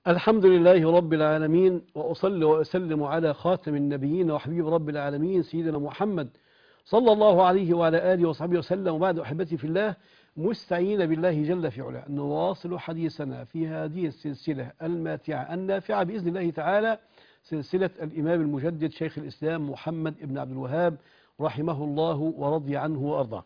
الحمد لله رب العالمين وأصلي وأسلم على خاتم النبيين وحبيب رب العالمين سيدنا محمد صلى الله عليه وعلى آله وصحبه وسلم وبعد أحبتي في الله مستعين بالله جل في علاه نواصل حديثنا في هذه السلسلة الماتعة النافعة بإذن الله تعالى سلسلة الإمام المجدد شيخ الإسلام محمد بن عبد الوهاب رحمه الله ورضي عنه وأرضاه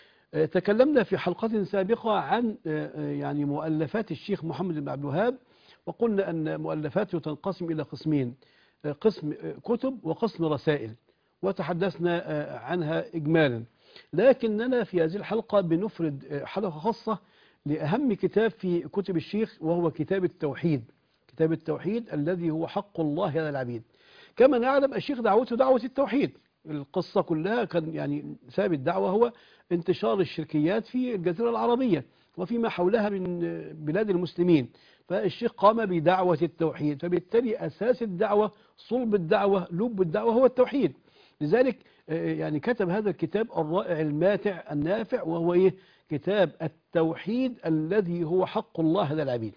تكلمنا في حلقة سابقة عن يعني مؤلفات الشيخ محمد بن عبد الوهاب وقلنا أن مؤلفاته تنقسم إلى قسمين قسم كتب وقسم رسائل وتحدثنا عنها إجمالا لكننا في هذه الحلقة بنفرد حلقة خاصة لأهم كتاب في كتب الشيخ وهو كتاب التوحيد كتاب التوحيد الذي هو حق الله على العبيد كما نعلم الشيخ دعوته دعوة التوحيد القصة كلها كان يعني سبب الدعوة هو انتشار الشركيات في الجزيرة العربية وفيما حولها من بلاد المسلمين فالشيخ قام بدعوة التوحيد فبالتالي أساس الدعوة صلب الدعوة لب الدعوة هو التوحيد لذلك يعني كتب هذا الكتاب الرائع الماتع النافع وهو إيه كتاب التوحيد الذي هو حق الله على العبيد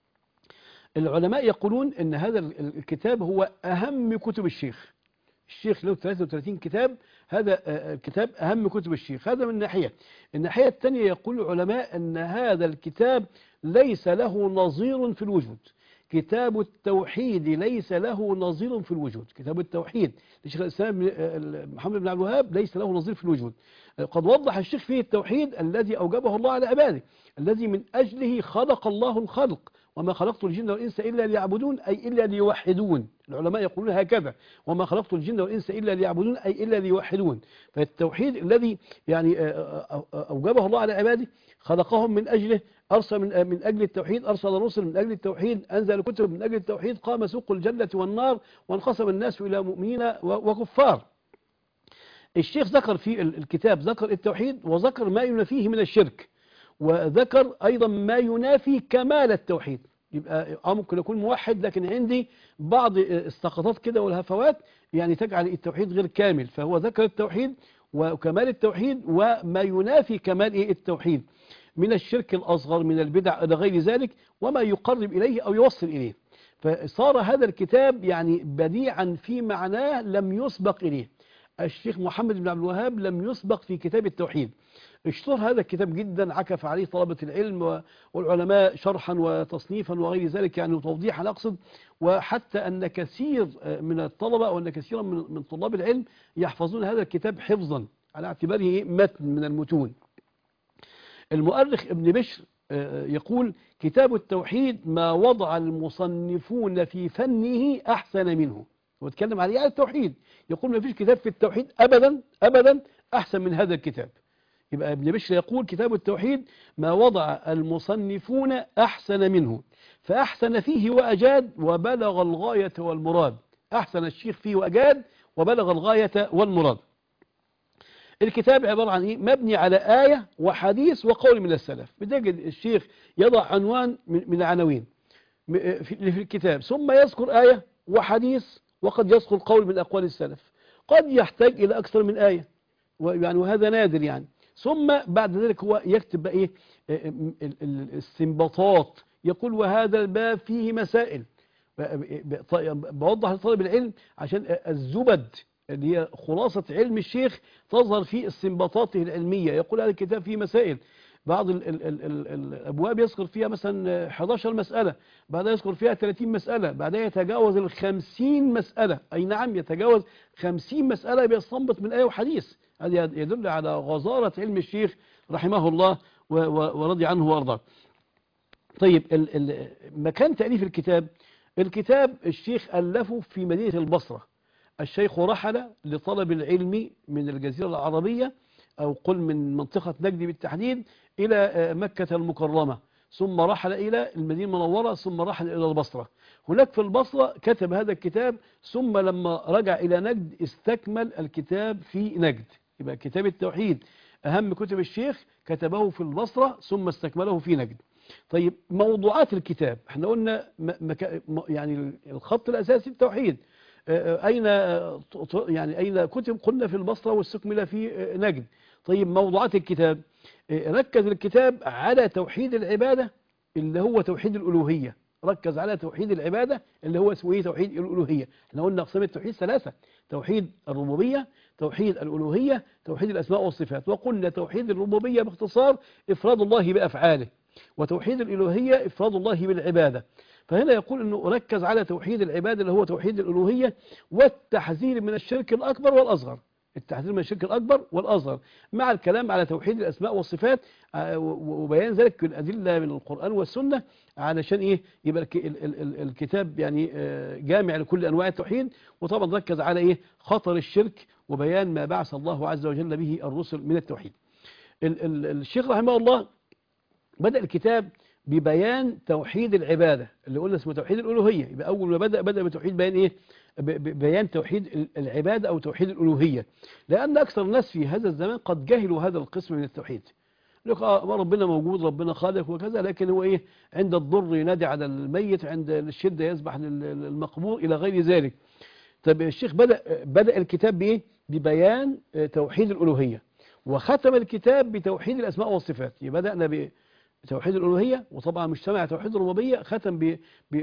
العلماء يقولون ان هذا الكتاب هو أهم كتب الشيخ الشيخ له 33 كتاب هذا الكتاب أهم كتب الشيخ هذا من ناحية الناحية الثانية يقول العلماء أن هذا الكتاب ليس له نظير في الوجود كتاب التوحيد ليس له نظير في الوجود كتاب التوحيد لشيخ الإسلام محمد بن عبد الوهاب ليس له نظير في الوجود قد وضح الشيخ فيه التوحيد الذي أوجبه الله على عباده الذي من أجله خلق الله الخلق وما خلقت الجن والإنس إلا ليعبدون أي إلا ليوحدون العلماء يقولون هكذا وما خلقت الجن والإنس إلا ليعبدون أي إلا ليوحدون فالتوحيد الذي يعني أوجبه الله على عباده خلقهم من أجله أرسل من, من أجل التوحيد أرسل رسل من أجل التوحيد أنزل كتب من أجل التوحيد قام سوق الجنة والنار وانقسم الناس إلى مؤمنين وكفار الشيخ ذكر في الكتاب ذكر التوحيد وذكر ما ينافيه من الشرك وذكر أيضا ما ينافي كمال التوحيد يبقى ممكن يكون موحد لكن عندي بعض السقطات كده والهفوات يعني تجعل التوحيد غير كامل فهو ذكر التوحيد وكمال التوحيد وما ينافي كمال التوحيد من الشرك الأصغر من البدع إلى غير ذلك وما يقرب إليه أو يوصل إليه فصار هذا الكتاب يعني بديعا في معناه لم يسبق إليه الشيخ محمد بن عبد الوهاب لم يسبق في كتاب التوحيد اشتهر هذا الكتاب جدا عكف عليه طلبة العلم والعلماء شرحا وتصنيفا وغير ذلك يعني وتوضيحا أقصد وحتى أن كثير من الطلبة وأن كثيرا من طلاب العلم يحفظون هذا الكتاب حفظا على اعتباره متن من المتون المؤرخ ابن بشر يقول كتاب التوحيد ما وضع المصنفون في فنه أحسن منه هو اتكلم عليه على التوحيد يقول ما فيش كتاب في التوحيد أبدا أبدا أحسن من هذا الكتاب يبقى ابن بشر يقول كتاب التوحيد ما وضع المصنفون أحسن منه فأحسن فيه وأجاد وبلغ الغاية والمراد أحسن الشيخ فيه وأجاد وبلغ الغاية والمراد الكتاب عبارة عن إيه؟ مبني على آية وحديث وقول من السلف بتجد الشيخ يضع عنوان من العناوين في الكتاب ثم يذكر آية وحديث وقد يذكر قول من أقوال السلف قد يحتاج إلى أكثر من آية يعني وهذا نادر يعني ثم بعد ذلك هو يكتب بقى إيه الاستنباطات يقول وهذا الباب فيه مسائل بوضح لطالب العلم عشان الزبد اللي هي خلاصة علم الشيخ تظهر في استنباطاته العلمية يقول هذا الكتاب فيه مسائل بعض ال ال ال ال الأبواب يذكر فيها مثلا 11 مسألة بعدها يذكر فيها 30 مسألة بعدها يتجاوز ال 50 مسألة أي نعم يتجاوز 50 مسألة بيستنبط من آية وحديث هذا يدل على غزارة علم الشيخ رحمه الله ورضي عنه وارضاه طيب ال ال مكان تأليف الكتاب الكتاب الشيخ ألفه في مدينة البصرة الشيخ رحل لطلب العلم من الجزيرة العربية أو قل من منطقة نجد بالتحديد إلى مكة المكرمة ثم رحل إلى المدينة المنورة ثم رحل إلى البصرة هناك في البصرة كتب هذا الكتاب ثم لما رجع إلى نجد استكمل الكتاب في نجد يبقى كتاب التوحيد أهم كتب الشيخ كتبه في البصرة ثم استكمله في نجد طيب موضوعات الكتاب احنا قلنا مكا يعني الخط الأساسي التوحيد أين يعني أين كتب قلنا في البصرة واستكمل في نجد طيب موضوعات الكتاب ركز الكتاب على توحيد العبادة اللي هو توحيد الألوهية ركز على توحيد العبادة اللي هو اسمه ايه توحيد الألوهية احنا قلنا أقسام التوحيد ثلاثة توحيد الربوبية توحيد الألوهية توحيد الأسماء والصفات وقلنا توحيد الربوبية باختصار إفراد الله بأفعاله وتوحيد الألوهية إفراد الله بالعبادة فهنا يقول أنه ركز على توحيد العبادة اللي هو توحيد الألوهية والتحذير من الشرك الأكبر والأصغر التحذير من الشرك الأكبر والأصغر مع الكلام على توحيد الأسماء والصفات آه، و- وبيان ذلك بالأدلة من القرآن والسنة علشان إيه يبقى الك- ال- ال- ال- الكتاب يعني آه، جامع لكل أنواع التوحيد وطبعا ركز على إيه خطر الشرك وبيان ما بعث الله عز وجل به الرسل من التوحيد ال- ال- الشيخ رحمه الله بدأ الكتاب ببيان توحيد العبادة اللي قلنا اسمه توحيد الألوهية يبقى أول ما بدأ بدأ بتوحيد بيان إيه ب- ب- بيان توحيد ال- العبادة أو توحيد الألوهية لأن أكثر الناس في هذا الزمان قد جهلوا هذا القسم من التوحيد يقول لك آه ربنا موجود ربنا خالق وكذا لكن هو إيه عند الضر ينادي على الميت عند الشدة يسبح لل- للمقبور إلى غير ذلك طب الشيخ بدأ بدأ الكتاب بإيه ببيان آه، توحيد الألوهية وختم الكتاب بتوحيد الأسماء والصفات يبقى بدأنا بتوحيد الألوهية وطبعا مجتمع توحيد الربوبية ختم ب- ب-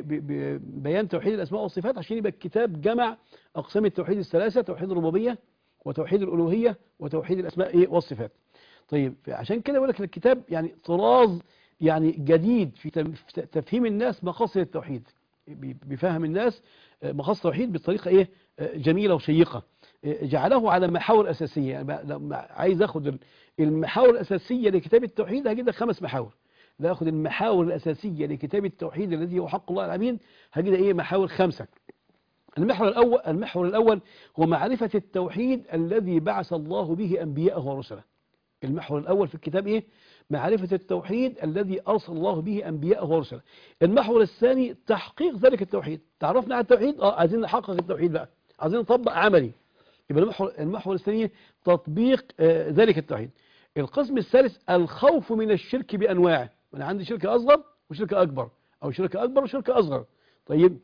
ب- ببيان توحيد الأسماء والصفات عشان يبقى الكتاب جمع أقسام التوحيد الثلاثة توحيد الربوبية وتوحيد الألوهية وتوحيد الأسماء إيه والصفات طيب عشان كده بقول لك الكتاب يعني طراز يعني جديد في تم- في تفهيم الناس مقاصد التوحيد بي- بيفهم الناس آه، مقاصد التوحيد بطريقة إيه آه، جميلة وشيقة آه، جعله على محاور أساسية يعني بقى لما عايز أخد ال- المحاور الأساسية لكتاب التوحيد هجد لك خمس محاور لا أخذ المحاور الأساسية لكتاب التوحيد الذي هو حق الله العبيد هجد إيه محاور خمسة المحور الأول المحور الأول هو معرفة التوحيد الذي بعث الله به أنبياءه ورسله المحور الأول في الكتاب إيه؟ معرفة التوحيد الذي أرسل الله به أنبياءه ورسله المحور الثاني تحقيق ذلك التوحيد تعرفنا على التوحيد آه عايزين نحقق التوحيد بقى عايزين نطبق عملي يبقى المحور, المحور الثاني تطبيق آه ذلك التوحيد القسم الثالث الخوف من الشرك بأنواعه أنا عندي شركة أصغر وشركة أكبر أو شركة أكبر وشركة أصغر طيب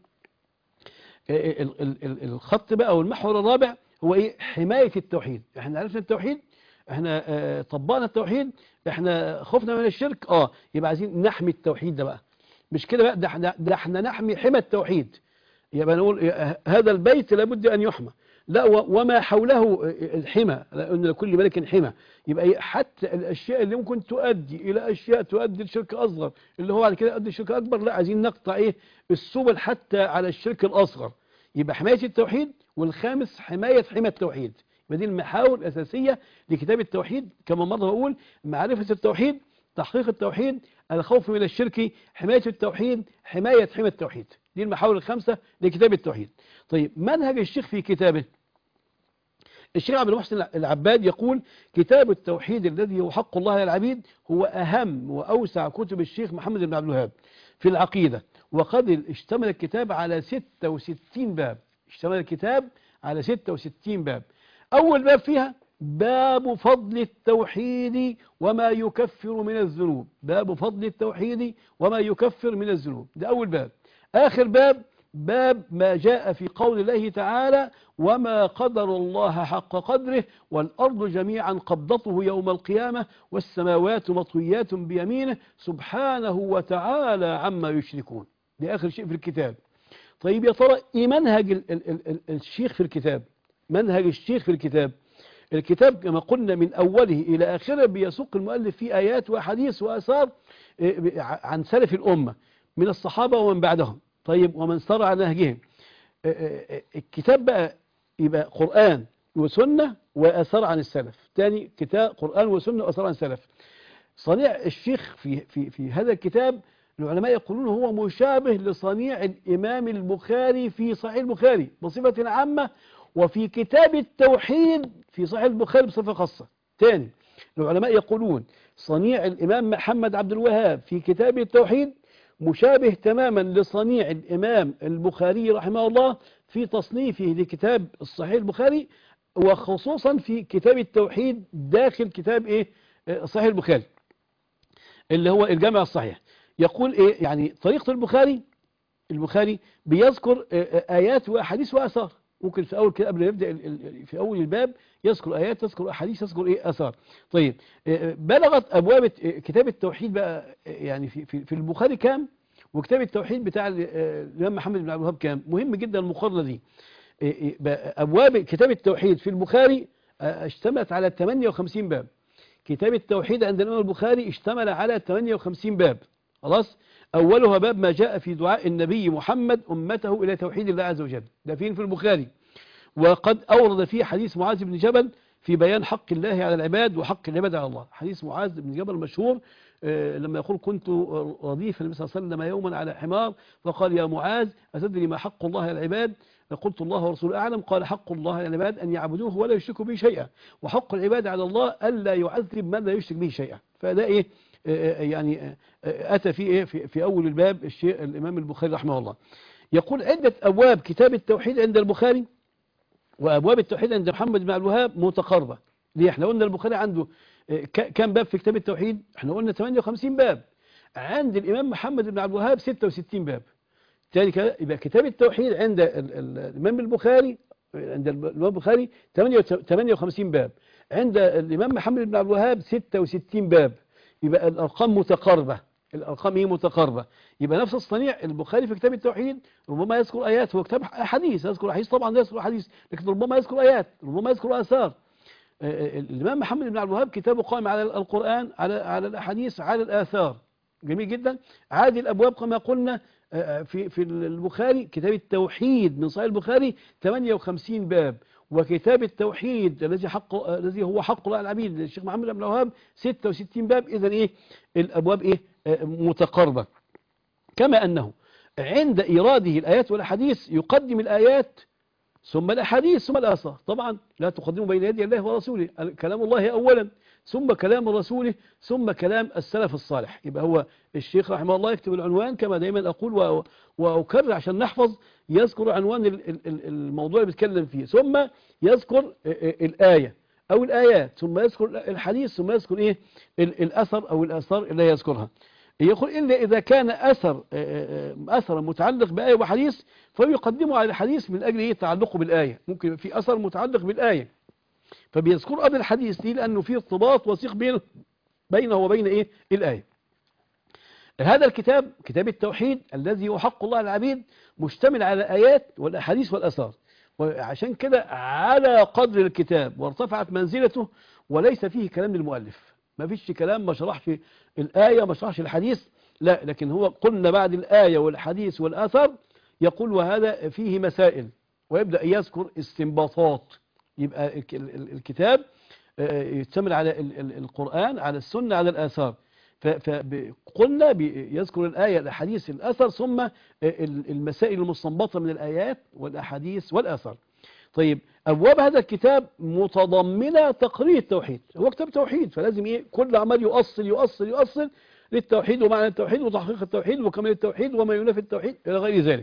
ال- ال- ال- الخط بقى أو المحور الرابع هو إيه حماية التوحيد احنا عرفنا التوحيد احنا آه، طبقنا التوحيد احنا خفنا من الشرك اه يبقى عايزين نحمي التوحيد ده بقى مش كده بقى ده احنا ده احنا نحمي حمى التوحيد يبقى نقول آه، هذا البيت لابد ان يحمى لا و- وما حوله آه، الحمى لان لكل ملك حمى يبقى إيه، حتى الاشياء اللي ممكن تؤدي الى اشياء تؤدي لشرك اصغر اللي هو على كده يؤدي لشرك اكبر لا عايزين نقطع ايه السبل حتى على الشرك الاصغر يبقى حمايه التوحيد والخامس حمايه حمى التوحيد يبقى دي المحاور الاساسيه لكتاب التوحيد كما مره بقول معرفه التوحيد تحقيق التوحيد الخوف من الشرك حمايه التوحيد حمايه حمى التوحيد دي المحاور الخمسه لكتاب التوحيد طيب منهج الشيخ في كتابه الشيخ عبد المحسن العباد يقول كتاب التوحيد الذي هو حق الله على العبيد هو أهم وأوسع كتب الشيخ محمد بن عبد الوهاب في العقيدة وقد اشتمل الكتاب على 66 باب اشتمل الكتاب على 66 باب أول باب فيها باب فضل التوحيد وما يكفر من الذنوب باب فضل التوحيد وما يكفر من الذنوب ده أول باب آخر باب باب ما جاء في قول الله تعالى وما قدر الله حق قدره والأرض جميعا قبضته يوم القيامة والسماوات مطويات بيمينه سبحانه وتعالى عما يشركون دي آخر شيء في الكتاب طيب يا ترى إيه منهج ال ال ال ال الشيخ في الكتاب منهج الشيخ في الكتاب الكتاب كما قلنا من أوله إلى آخره بيسوق المؤلف فيه آيات وأحاديث وآثار إيه، عن سلف الأمة من الصحابة ومن بعدهم طيب ومن سار على نهجهم آه، آه، آه، الكتاب بقى يبقى قرآن وسنة وآثار عن السلف تاني كتاب قرآن وسنة وآثار عن السلف صنيع الشيخ في, في, في هذا الكتاب العلماء يقولون هو مشابه لصنيع الإمام البخاري في صحيح البخاري بصفة عامة وفي كتاب التوحيد في صحيح البخاري بصفة خاصة تاني العلماء يقولون صنيع الإمام محمد عبد الوهاب في كتاب التوحيد مشابه تماما لصنيع الإمام البخاري رحمه الله في تصنيفه لكتاب الصحيح البخاري وخصوصا في كتاب التوحيد داخل كتاب إيه آه، صحيح البخاري اللي هو الجامع الصحيح يقول إيه يعني طريقة البخاري البخاري بيذكر آه، آه، آيات وأحاديث وآثار ممكن في أول كده قبل ما يبدأ ال- ال- في أول الباب يذكر آيات يذكر أحاديث يذكر إيه آثار طيب آه، بلغت أبواب آه، كتاب التوحيد بقى آه، يعني في في في البخاري كام وكتاب التوحيد بتاع ال- آه، الإمام محمد بن عبد الوهاب كام مهم جدا المقارنة دي إيه إيه بقى أبواب كتاب التوحيد في البخاري آه، اشتملت على 58 باب كتاب التوحيد عند الإمام البخاري اشتمل على 58 باب خلاص أولها باب ما جاء في دعاء النبي محمد أمته إلى توحيد الله عز وجل ده فين في البخاري وقد أورد فيه حديث معاذ بن جبل في بيان حق الله على العباد وحق العباد على الله حديث معاذ بن جبل مشهور آه، لما يقول كنت رديف النبي صلى الله عليه وسلم يوما على حمار فقال يا معاذ أتدري ما حق الله على العباد قلت الله ورسوله أعلم قال حق الله على العباد أن يعبدوه ولا يشركوا به شيئا وحق العباد على الله ألا يعذب من لا يشرك به شيئا فده إيه آه، يعني آه، آه، أتى في إيه في, في أول الباب الشيء الإمام البخاري رحمه الله يقول عدة أبواب كتاب التوحيد عند البخاري وأبواب التوحيد عند محمد بن عبد الوهاب متقاربة ليه احنا قلنا البخاري عنده آه، ك- كام باب في كتاب التوحيد احنا قلنا 58 باب عند الإمام محمد بن عبد الوهاب 66 باب تاني كده يبقى كتاب التوحيد عند ال- ال- الإمام البخاري عند الإمام البخاري 58 باب عند الإمام محمد بن عبد الوهاب 66 باب يبقى الأرقام متقاربة الأرقام هي متقاربة يبقى نفس الصنيع البخاري في كتاب التوحيد ربما يذكر آيات هو كتاب حديث يذكر حديث طبعا لا يذكر حديث لكن ربما يذكر آيات ربما يذكر آثار آه، آه، الإمام محمد بن عبد الوهاب كتابه قائم على القرآن على على الأحاديث على الآثار جميل جدا عادي الأبواب كما قلنا آه، في في البخاري كتاب التوحيد من صحيح البخاري 58 باب وكتاب التوحيد الذي حق آه، الذي هو حق الله على العبيد للشيخ محمد بن الوهاب 66 باب اذا ايه الابواب ايه آه، متقاربه كما انه عند ايراده الايات والاحاديث يقدم الايات ثم الاحاديث ثم الاثار طبعا لا تقدموا بين يدي الله ورسوله كلام الله اولا ثم كلام رسوله ثم كلام السلف الصالح يبقى هو الشيخ رحمه الله يكتب العنوان كما دايما أقول و- وأكرر عشان نحفظ يذكر عنوان ال- ال- ال- الموضوع اللي بيتكلم فيه ثم يذكر الآية أو الآيات ثم يذكر الحديث ثم يذكر إيه ال- الأثر أو الآثار اللي يذكرها يقول إلا إذا كان أثر أثر متعلق بآية وحديث فيقدمه على الحديث من أجل إيه تعلقه بالآية ممكن يبقى في أثر متعلق بالآية فبيذكر قبل الحديث دي لأنه فيه ارتباط وثيق بينه بينه وبين إيه الآية هذا الكتاب كتاب التوحيد الذي هو حق الله على العبيد مشتمل على الآيات والأحاديث والأثار وعشان كده على قدر الكتاب وارتفعت منزلته وليس فيه كلام للمؤلف ما فيش كلام ما شرحش الآية ما شرحش الحديث لا لكن هو قلنا بعد الآية والحديث والآثار يقول وهذا فيه مسائل ويبدأ يذكر استنباطات يبقى الك- ال- ال- الكتاب آه، يشتمل على ال- ال- القرآن على السنة على الآثار فقلنا يذكر الآية الأحاديث الأثر ثم آه، ال- المسائل المستنبطة من الآيات والأحاديث والآثار طيب أبواب هذا الكتاب متضمنة تقرير التوحيد هو كتاب توحيد فلازم إيه كل عمال يؤصل يؤصل يؤصل للتوحيد ومعنى التوحيد وتحقيق التوحيد وكمال التوحيد وما ينافي التوحيد إلى غير ذلك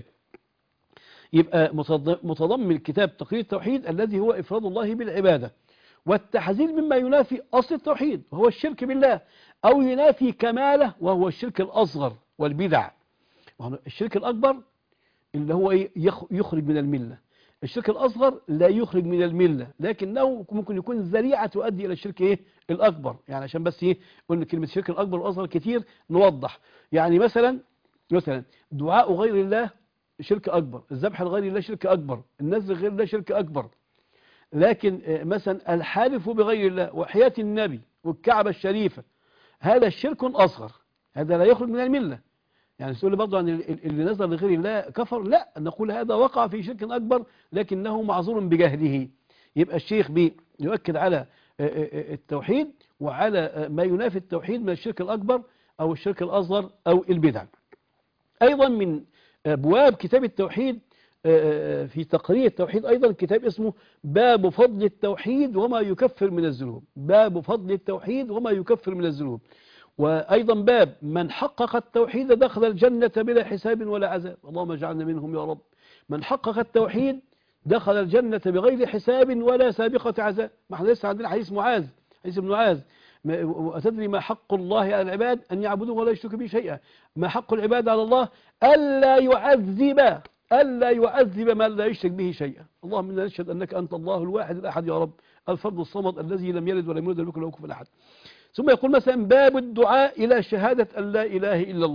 يبقى متض- متضمن الكتاب تقرير التوحيد الذي هو إفراد الله بالعبادة والتحذير مما ينافي أصل التوحيد وهو الشرك بالله أو ينافي كماله وهو الشرك الأصغر والبدع وهو الشرك الأكبر اللي هو إيه؟ يخ- يخرج من الملة الشرك الأصغر لا يخرج من الملة لكنه ممكن يكون ذريعة تؤدي إلى الشرك إيه؟ الأكبر يعني عشان بس إيه قلنا كلمة الشرك الأكبر والأصغر كتير نوضح يعني مثلا مثلا دعاء غير الله شرك أكبر الذبح لغير الله شرك أكبر النذر غير الله شرك أكبر لكن آه، مثلا الحالف بغير الله وحياة النبي والكعبة الشريفة هذا شرك أصغر هذا لا يخرج من الملة يعني تقول لي برضه عن ال- ال- اللي نزل لغير الله كفر لا نقول هذا وقع في شرك أكبر لكنه معذور بجهله يبقى الشيخ بيؤكد على آه، آه، التوحيد وعلى آه، ما ينافي التوحيد من الشرك الأكبر أو الشرك الأصغر أو البدع أيضا من أبواب كتاب التوحيد آه، في تقرير التوحيد أيضا كتاب اسمه باب فضل التوحيد وما يكفر من الذنوب باب فضل التوحيد وما يكفر من الذنوب وأيضا باب من حقق التوحيد دخل الجنة بلا حساب ولا عذاب اللهم اجعلنا منهم يا رب من حقق التوحيد دخل الجنة بغير حساب ولا سابقة عذاب ما احنا لسه عندنا حديث معاذ حديث ابن معاذ ما- وأتدري ما حق الله على العباد أن يعبدوه ولا يشركوا به شيئا ما حق العباد على الله ألا يعذب ألا يعذب من لا يشرك به شيئا اللهم إنا نشهد أنك أنت الله الواحد الأحد يا رب الفرد الصمد الذي لم يلد ولم يولد ولم يكن له كفوا أحد ثم يقول مثلا باب الدعاء إلى شهادة أن لا إله إلا الله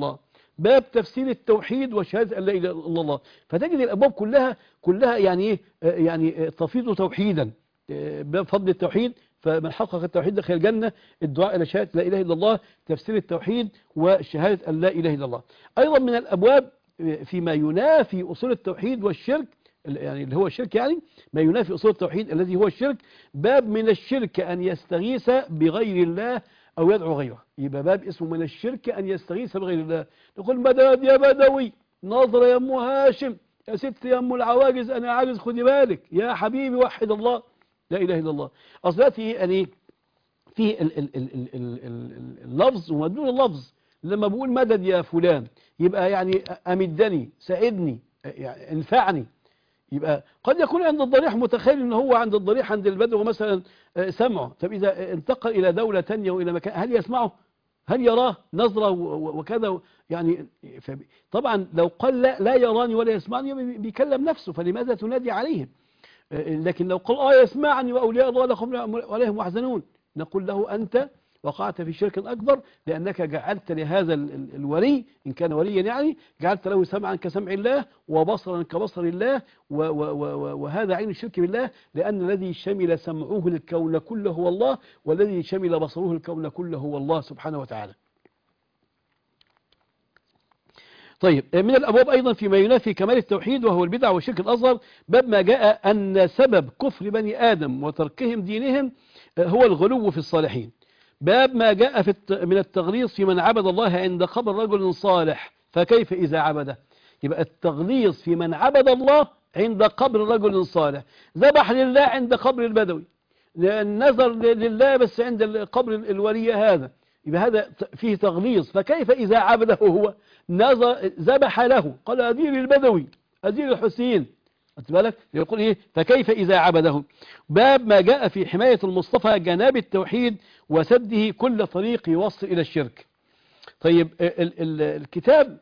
باب تفسير التوحيد وشهادة أن لا إله إلا الله فتجد الأبواب كلها كلها يعني إيه آه، يعني آه، تفيض توحيدا آه، باب فضل التوحيد فمن حقق التوحيد دخل الجنة الدعاء إلى شهادة لا إله إلا الله تفسير التوحيد وشهادة أن لا إله إلا الله أيضا من الأبواب فيما ينافي أصول التوحيد والشرك يعني اللي هو الشرك يعني ما ينافي أصول التوحيد الذي هو الشرك باب من الشرك أن يستغيث بغير الله أو يدعو غيره يبقى باب اسمه من الشرك أن يستغيث بغير الله نقول مدد يا بدوي ناظر يا أم هاشم يا ست يا أم العواجز أنا عاجز خدي بالك يا حبيبي وحد الله لا إله إلا الله أصلاتي يعني في ال- ال- ال- ال- ال- ال- اللفظ ومدلول اللفظ لما بقول مدد يا فلان يبقى يعني أمدني ساعدني يعني انفعني يبقى قد يكون عند الضريح متخيل ان هو عند الضريح عند البدو مثلا آه، سمعه طب اذا انتقل الى دولة تانية والى مكان هل يسمعه هل يراه نظرة و- و- وكذا يعني ف- طبعا لو قال لا, لا يراني ولا يسمعني يبقى بيكلم نفسه فلماذا تنادي عليهم آه، لكن لو قال اه يسمعني واولياء الله لا خوف عليهم يحزنون نقول له انت وقعت في شرك أكبر لأنك جعلت لهذا ال- ال- الولي إن كان وليا يعني جعلت له سمعا كسمع الله وبصرا كبصر الله و و و و وهذا عين الشرك بالله لأن الذي شمل سمعه الكون كله هو الله والذي شمل بصره الكون كله هو الله سبحانه وتعالى طيب من الأبواب أيضا فيما ينافي كمال التوحيد وهو البدع والشرك الأصغر باب ما جاء أن سبب كفر بني آدم وتركهم دينهم هو الغلو في الصالحين باب ما جاء في الت- من التغليظ في من عبد الله عند قبر رجل صالح فكيف إذا عبده يبقى التغليظ في من عبد الله عند قبر رجل صالح ذبح لله عند قبر البدوي لأن نظر ل- لله بس عند ال- قبر ال- الولي هذا يبقى هذا ت- فيه تغليظ فكيف إذا عبده هو نظر ذبح له قال أدير البدوي أدير الحسين خدت بالك يقول ايه فكيف اذا عبده باب ما جاء في حماية المصطفى جناب التوحيد وسده كل طريق يوصل الى الشرك طيب ال ال الكتاب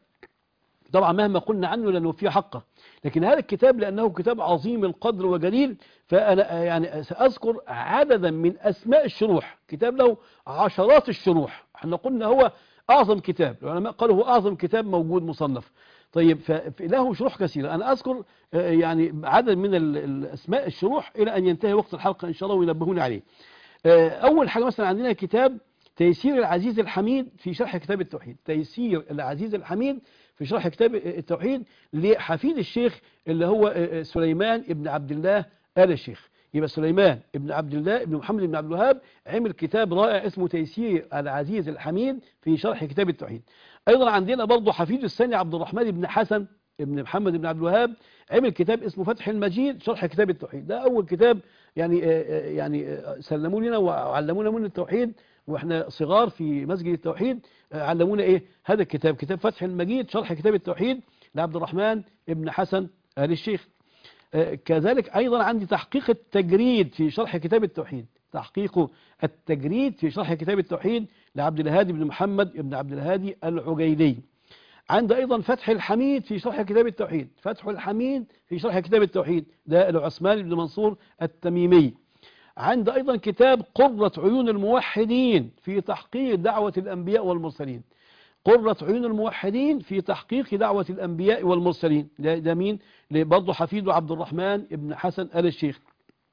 طبعا مهما قلنا عنه لانه فيه حقه لكن هذا الكتاب لانه كتاب عظيم القدر وجليل فانا يعني ساذكر عددا من اسماء الشروح كتاب له عشرات الشروح احنا قلنا هو اعظم كتاب العلماء قالوا هو اعظم كتاب موجود مصنف طيب فله شروح كثيرة أنا أذكر آه، يعني عدد من ال- الأسماء الشروح إلى أن ينتهي وقت الحلقة إن شاء الله وينبهوني عليه آه، أول حاجة مثلا عندنا كتاب تيسير العزيز الحميد في شرح كتاب التوحيد تيسير العزيز الحميد في شرح كتاب التوحيد لحفيد الشيخ اللي هو آه، آه، سليمان ابن عبد الله آل الشيخ يبقى سليمان ابن عبد الله ابن محمد بن عبد الوهاب عمل كتاب رائع اسمه تيسير العزيز الحميد في شرح كتاب التوحيد ايضا عندنا برضه حفيد الثاني عبد الرحمن بن حسن ابن محمد بن عبد الوهاب عمل كتاب اسمه فتح المجيد شرح كتاب التوحيد ده اول كتاب يعني آه، آه، يعني آه، سلموا لنا وعلمونا من التوحيد واحنا صغار في مسجد التوحيد آه، علمونا ايه هذا الكتاب كتاب فتح المجيد شرح كتاب التوحيد لعبد الرحمن ابن حسن آل الشيخ آه، كذلك أيضا عندي تحقيق التجريد في شرح كتاب التوحيد تحقيق التجريد في شرح كتاب التوحيد لعبد الهادي بن محمد بن عبد الهادي العجيلي عند أيضا فتح الحميد في شرح كتاب التوحيد فتح الحميد في شرح كتاب التوحيد ده العثمان بن منصور التميمي عند أيضا كتاب قرة عيون الموحدين في تحقيق دعوة الأنبياء والمرسلين قرة عيون الموحدين في تحقيق دعوة الأنبياء والمرسلين ده, ده مين برضه حفيده عبد الرحمن ابن حسن آل الشيخ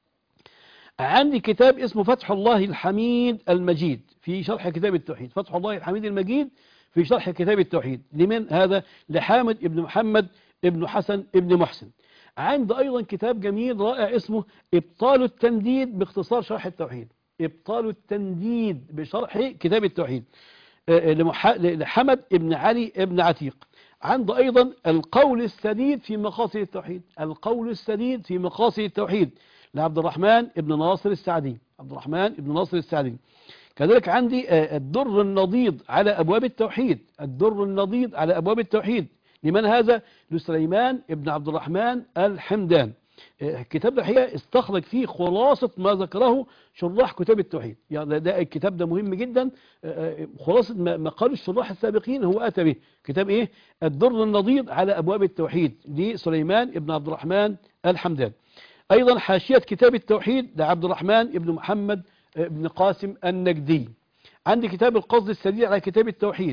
عندي كتاب اسمه فتح الله الحميد المجيد في شرح كتاب التوحيد فتح الله الحميد المجيد في شرح كتاب التوحيد لمن هذا لحامد ابن محمد ابن حسن ابن محسن عند أيضا كتاب جميل رائع اسمه إبطال التنديد باختصار شرح التوحيد إبطال التنديد بشرح كتاب التوحيد آه، لمح- لحمد ابن علي ابن عتيق عند أيضا القول السديد في مقاصد التوحيد القول السديد في مقاصد التوحيد لعبد الرحمن ابن ناصر السعدي عبد الرحمن ابن ناصر السعدي كذلك عندي آه، الدر النضيد على أبواب التوحيد الدر النضيد على أبواب التوحيد لمن هذا لسليمان ابن عبد الرحمن الحمدان آه، الكتاب ده الحقيقة استخرج فيه خلاصة ما ذكره شراح كتاب التوحيد يعني ده- ده الكتاب ده مهم جدا آه، آه، خلاصة ما ما قال الشراح السابقين هو أتى به كتاب إيه الدر النضيد على أبواب التوحيد لسليمان ابن عبد الرحمن الحمدان أيضا حاشية كتاب التوحيد لعبد الرحمن ابن محمد ابن قاسم النجدي عندي كتاب القصد السديد على كتاب التوحيد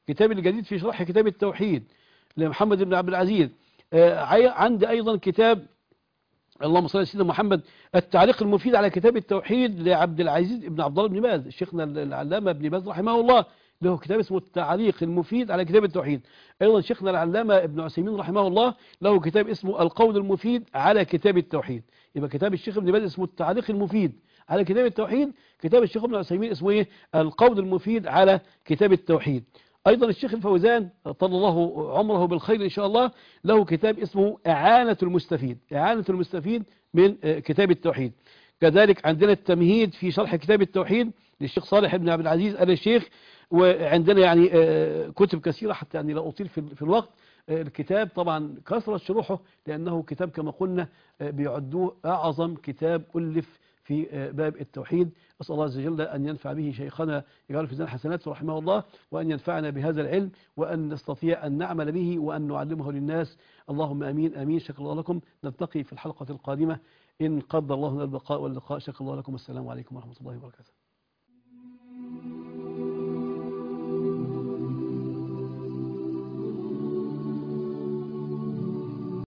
كتاب الجديد في شرح كتاب التوحيد لمحمد بن عبد العزيز آه، عي- عندي أيضا كتاب اللهم صل على سيدنا محمد التعليق المفيد على كتاب التوحيد لعبد العزيز بن عبد الله بن باز شيخنا العلامة ابن باز رحمه الله له كتاب اسمه التعليق المفيد على كتاب التوحيد أيضا شيخنا العلامة ابن عثيمين رحمه الله له كتاب اسمه القول المفيد على كتاب التوحيد يبقى كتاب الشيخ ابن باز اسمه التعليق المفيد على كتاب التوحيد كتاب الشيخ ابن عثيمين اسمه ايه القول المفيد على كتاب التوحيد أيضا الشيخ الفوزان طال الله عمره بالخير إن شاء الله له كتاب اسمه إعانة المستفيد إعانة المستفيد من آه، كتاب التوحيد كذلك عندنا التمهيد في شرح كتاب التوحيد للشيخ صالح بن عبد العزيز آل الشيخ وعندنا يعني آه، كتب كثيرة حتى يعني لا أطيل في في الوقت آه، الكتاب طبعا كثرة شروحه لأنه كتاب كما قلنا آه، بيعدوه أعظم كتاب ألف في آه، باب التوحيد أسأل الله عز وجل أن ينفع به شيخنا يجعله في زين حسناته رحمه الله وأن ينفعنا بهذا العلم وأن نستطيع أن نعمل به وأن نعلمه للناس اللهم أمين أمين شكر الله لكم نلتقي في الحلقة القادمة إن قدر الله لنا البقاء واللقاء شكر الله لكم والسلام عليكم ورحمة الله وبركاته